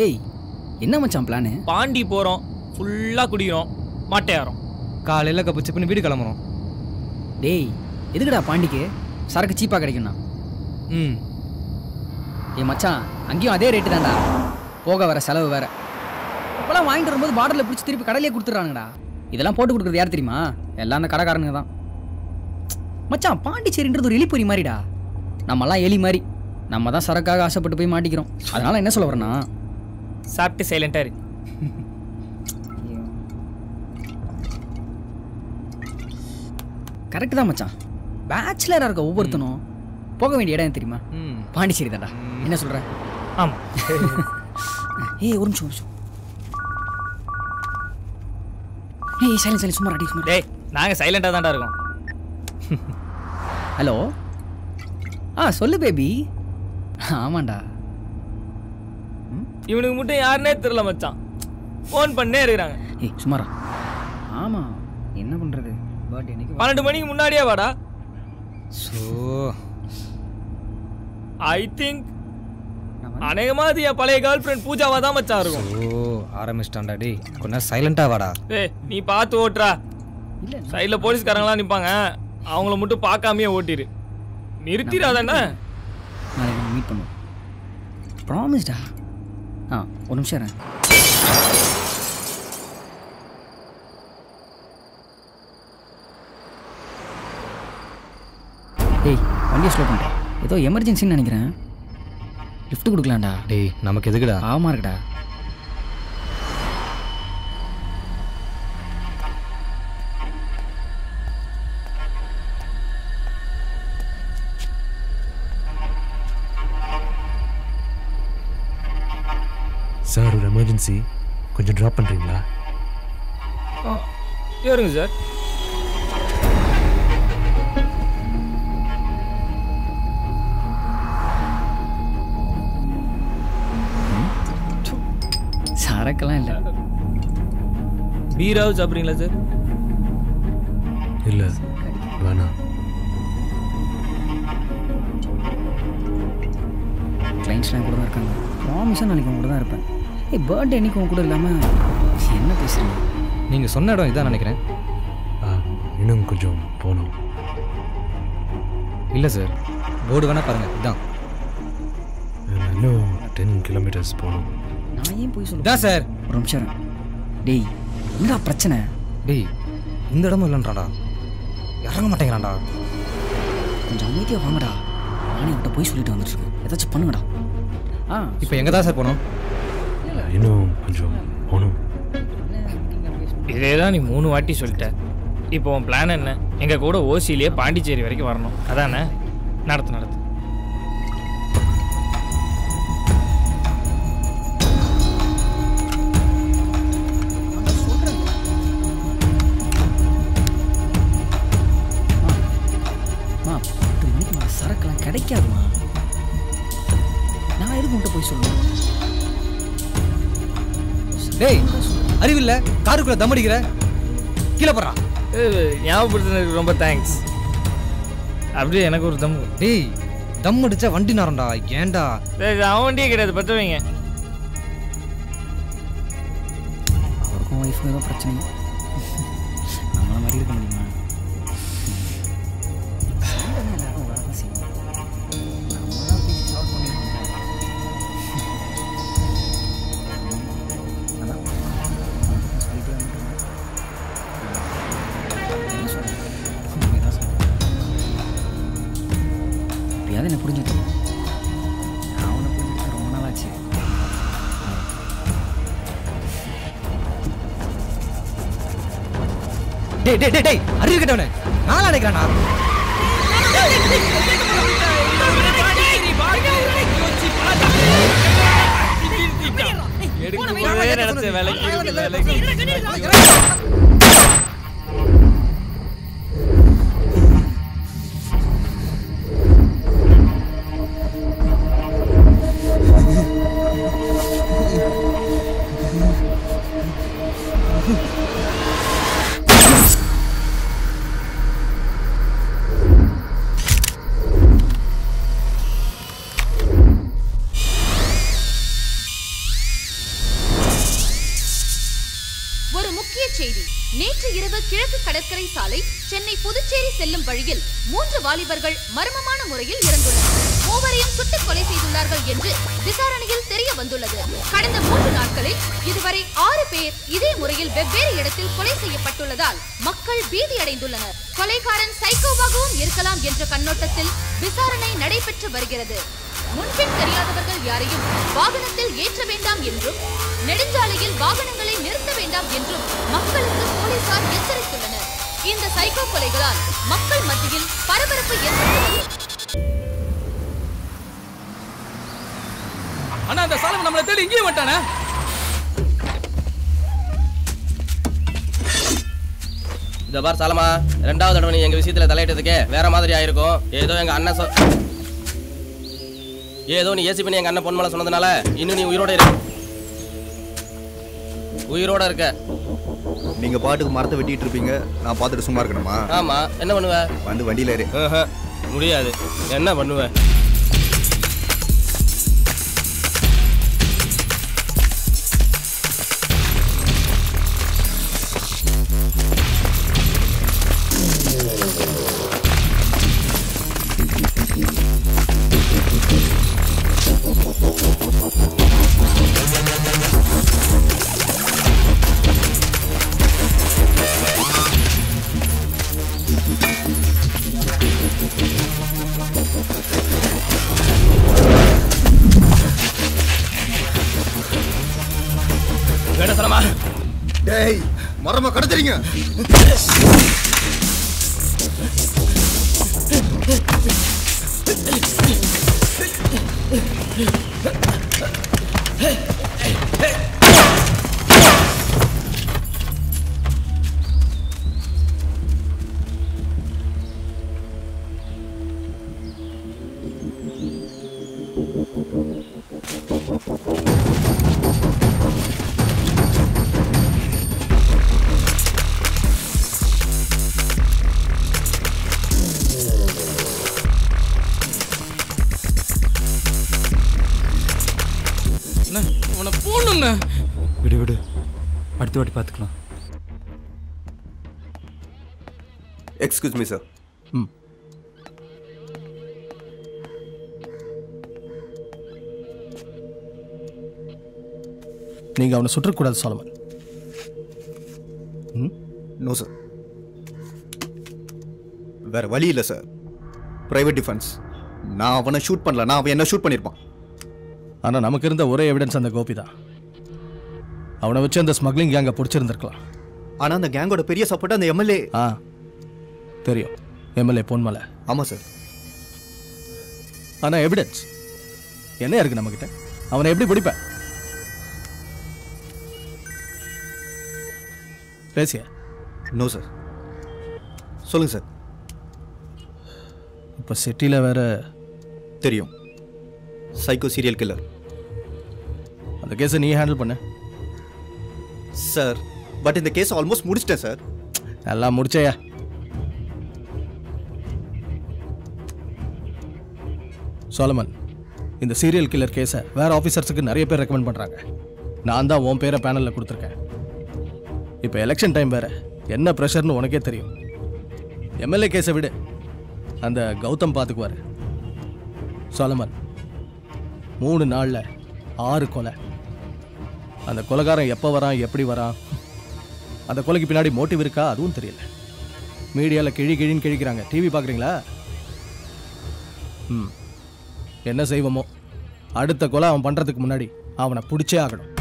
டேய் என்ன மச்சான் பிளானு பாண்டி போகிறோம் ஃபுல்லாக குடிக்கிறோம் மாட்டையாரோம் காலையில் கப்பு சிப்புன்னு வீடு கிளம்புறோம் டேய் எதுக்குடா பாண்டிக்கு சரக்கு சீப்பாக கிடைக்கும்ண்ணா ம் ஏய் மச்சான் அங்கேயும் அதே ரேட்டு தான்டா போக வர செலவு வேற இப்போலாம் வாங்கிட்டு வரும்போது பார்டரில் பிடிச்சி திருப்பி கடையிலே கொடுத்துட்றானுங்கடா இதெல்லாம் போட்டு கொடுக்குறது யார் தெரியுமா எல்லாம் அந்த கடைக்காரனுங்க தான் மச்சான் பாண்டிச்சேரின்றது ஒரு எலிப்பொறி மாதிரிடா நம்மலாம் எலி மாதிரி நம்ம தான் சரக்காக ஆசைப்பட்டு போய் மாட்டிக்கிறோம் அதனால என்ன சொல்ல வரேன்னா சாப்பிட்டு சைலண்டாக இரு கரெக்டு தான் மச்சான் பேச்சுலராக இருக்க ஒவ்வொருத்தனும் போக வேண்டிய இடம் எது தெரியுமா ம் பாண்டிச்சேரி தான்டா என்ன சொல்ற ஆமாம் ஏய் ஒரு நிமிஷம் ஒரு நிமிஷம் ஏய் சைலன் சைலன் சும்மா அடி சும்மா டேய் நாங்கள் சைலண்டாக தான்டா இருக்கோம் ஹலோ ஆ சொல்லு பேபி ஆமாண்டா இவனுக்கு மட்டும் யாருன்னே தெரில மச்சான் ஃபோன் பண்ணே இருக்கிறாங்க ஏய் சும்மாரா ஆமாம் என்ன பண்ணுறது பர்த்டே இன்னைக்கு பன்னெண்டு மணிக்கு முன்னாடியே வாடா ஸோ ஐ திங்க் அநேகமாக அது என் பழைய கேர்ள் ஃப்ரெண்ட் பூஜாவாக தான் மச்சான் இருக்கும் ஸோ ஆரம்பிச்சிட்டான்டா டேய் கொஞ்ச நேரம் சைலண்டாக வாடா ஏய் நீ பார்த்து ஓட்டுறா இல்லை சைடில் போலீஸ்காரங்களாம் நிற்பாங்க அவங்கள மட்டும் பார்க்காமயே ஓட்டிரு நிறுத்திடாதானே நாளைக்கு நம்ம மீட் பண்ணுவோம் ப்ராமிஸ்டா ஆ ஒரு நிமிஷம் இருங்க ஏய் வண்டியை ஸ்லோ பண்ணிட்டேன் ஏதோ எமர்ஜென்சின்னு நினைக்கிறேன் லிஃப்ட் கொடுக்கலாம்டா டேய் நமக்கு எதுக்குடா பாவமாக இருக்குடா சார் ஒரு எமர்ஜென்சி கொஞ்சம் ட்ராப் பண்ணுறீங்களா ஏறுங்க சார் சரக்கெல்லாம் இல்லை பீராவது சாப்பிட்றீங்களா சார் இல்லை வேணாம் கிளைண்ட்ஸ்லாம் கூட தான் இருக்காங்க ப்ராமிஸாக நாளைக்கு உங்க கூட தான் இருப்பேன் ஏய் பர்த்டே அன்னைக்கு உங்க கூட இல்லாமல் என்ன பேசுறீங்க நீங்கள் சொன்ன இடம் இதான் நினைக்கிறேன் ஆ, இன்னும் கொஞ்சம் போகணும் இல்லை சார் போர்டு வேணால் பாருங்கள் இதான் இன்னும் டென் கிலோமீட்டர்ஸ் போகணும் நான் ஏன் போய் சொல்லுவேன் இதான் சார் ஒரு நிமிஷம் இரு. டேய் என்னடா பிரச்சனை டேய் இந்த இடமும் இல்லைன்றாடா இறங்க மாட்டேங்கிறான்டா கொஞ்சம் அமைதியாக வாங்கடா நானே அவன்கிட்ட போய் சொல்லிட்டு வந்துட்டுருக்கேன் ஏதாச்சும் பண்ணுங்கடா ஆ இப்போ எங்கே தான் சார் போனோம் இன்னும் கொஞ்சம் போகணும் இதே தான் நீ மூணு வாட்டி சொல்லிட்ட இப்போ உன் பிளான் என்ன எங்கள் கூட ஓசியிலேயே பாண்டிச்சேரி வரைக்கும் வரணும் அதானே நடத்து நடத்து மா பத்து மணிக்கு மேலே சரக்குலாம் கிடைக்காதுமா நான் எதுக்கு உன்கிட்ட போய் சொல்லுவேன் டேய் அறிவில்ல காருக்குள்ள தம் அடிக்கிற கீழே போடுறா ஏய், ஞாபகப்படுத்தினதுக்கு ரொம்ப தேங்க்ஸ் அப்படியே எனக்கு ஒரு தம் டேய் தம் அடிச்சா வண்டி நேரம்டா ஏன்டா சரி அவன் வண்டியே கிடையாது பற்ற வைங்க அவருக்கும் ஒய்ஃபுக்கும் ஏதோ பிரச்சனை நம்மள மாதிரி இருக்க முடியுமா சண்டைனா எல்லாரும் வரதான் செய்யும். நம்ம தான் பேசி solve பண்ணிடணும். அதான். சொல்லிட்டே வந்துட்டோம். என்ன சொல்றது? உண்மையதான் சொல்றேன். எப்படியாவது என்ன புரிஞ்சுக்கணும் நான் அவனை புரிஞ்சுக்கிட்டு ரொம்ப நாள் ஆச்சு டேய் டேய் டேய் டேய் அறிவு கட்டவனே நான் நினைக்கிறேன்டா எடுக்கும் போதே நினைச்ச வேலைக்கு இருக்கு, வேலைக்கு முக்கிய செய்தி நேற்று இரவு கிழக்கு கடற்கரை சாலை சென்னை புதுச்சேரி செல்லும் வழியில் மூன்று வாலிபர்கள் மர்மமான முறையில் இறந்துள்ளனர் மூவரையும் சுட்டுக் கொலை செய்துள்ளார்கள் என்று விசாரணையில் தெரிய வந்துள்ளது கடந்த மூன்று நாட்களில் இதுவரை ஆறு பேர் இதே முறையில் வெவ்வேறு இடத்தில் கொலை செய்யப்பட்டுள்ளதால் மக்கள் பீதி அடைந்துள்ளனர் கொலைகாரன் சைக்கோவாகவும் இருக்கலாம் என்ற கண்ணோட்டத்தில் விசாரணை நடைபெற்று வருகிறது முன்பின் தெரியாதவர்கள் யாரையும் வாகனத்தில் ஏற்ற வேண்டாம் என்றும் நெடுஞ்சாலையில் வாகனங்களை நிறுத்த வேண்டாம் என்றும் மக்களுக்கு போலீசார் எச்சரித்துள்ளனர் இந்த சைக்கோ கொலைகளால் மக்கள் மத்தியில் பரபரப்பு ஏற்பட்டுள்ளது ஆனா அந்த சாலம் நம்மளை தேடி இங்கேயும் வந்துட்டானே இந்த பார் சாலமா ரெண்டாவது தடவை நீ எங்க விஷயத்துல தலையிட்டதுக்கே வேற மாதிரி ஆயிருக்கும் ஏதோ எங்க அண்ணன் சொ ஏதோ நீ ஏசி பண்ணி எங்க அண்ணன் பொன்மலை சொன்னதுனால இன்னும் நீ உயிரோட இருக்க உயிரோட இருக்க நீங்க பாட்டுக்கு மரத்தை வெட்டிட்டு இருப்பீங்க நான் பார்த்துட்டு சும்மா இருக்கணுமா ஆமா என்ன பண்ணுவ வந்து வண்டியில ஏறு ஆஹா, முடியாது என்ன பண்ணுவ வேட சாலமா டேய் மரமா கடத்துறீங்க அண்ணா, உன்னை போடணும்ண்ணே விடு விடு அடுத்த வாட்டி பார்த்துக்கலாம் எக்ஸ்கியூஸ் மீ சார் நீங்கள் அவனை சுற்றக்கூடாது சாலமன் நோ சார் வேற வழி இல்லை சார் பிரைவேட் டிஃபென்ஸ் நான் அவனை ஷூட் பண்ணல நான் அவன் என்ன ஷூட் பண்ணியிருப்பான் ஆனால் நமக்கு இருந்த ஒரே எவிடன்ஸ் அந்த கோபி தான் அவனை வச்சு அந்த ஸ்மக்லிங் கேங்கை பிடிச்சிருந்துருக்கலாம் ஆனா அந்த கேங்கோட பெரிய சப்போர்ட் அந்த எம்எல்ஏ ஆ தெரியும் எம்எல்ஏ பொன்மலை ஆமா சார் ஆனால் எவிடன்ஸ் என்ன இருக்கு நம்மக்கிட்ட அவனை எப்படி பிடிப்ப பேசிய நோ சார் சொல்லுங்க சார் இப்போ சிட்டியில் வேற தெரியும் சைக்கோ சீரியல் கில்லர் அந்த கேஸை நீ ஹேண்டில் பண்ண சார் பட் இந்த கேஸ் ஆல்மோஸ்ட் முடிச்சிட்டேன் சார் எல்லாம் முடிச்சையா சோலமன் இந்த சீரியல் கில்லர் கேஸை வேற ஆஃபீஸர்ஸுக்கு நிறைய பேர் ரெக்கமெண்ட் பண்ணுறாங்க நான் தான் உன் பேரை பேனலில் கொடுத்துருக்கேன் இப்போ எலெக்ஷன் டைம் வேற என்ன ப்ரெஷர்னு உனக்கே தெரியும் எம்எல்ஏ கேஸை விடு அந்த கௌதம் பார்த்துக்குவார் சோலமன் மூணு நாளில் ஆறு கொலை அந்த கொலைகாரன் எப்போ வரான் எப்படி வரான் அந்த கொலைக்கு பின்னாடி மோட்டிவ் இருக்கா அதுவும் தெரியல மீடியாவில் கிழி கிழின்னு கிழிக்கிறாங்க டிவி பார்க்குறீங்களா ம் என்ன செய்வோமோ அடுத்த கொலை அவன் பண்ணுறதுக்கு முன்னாடி அவனை பிடிச்சே ஆகணும்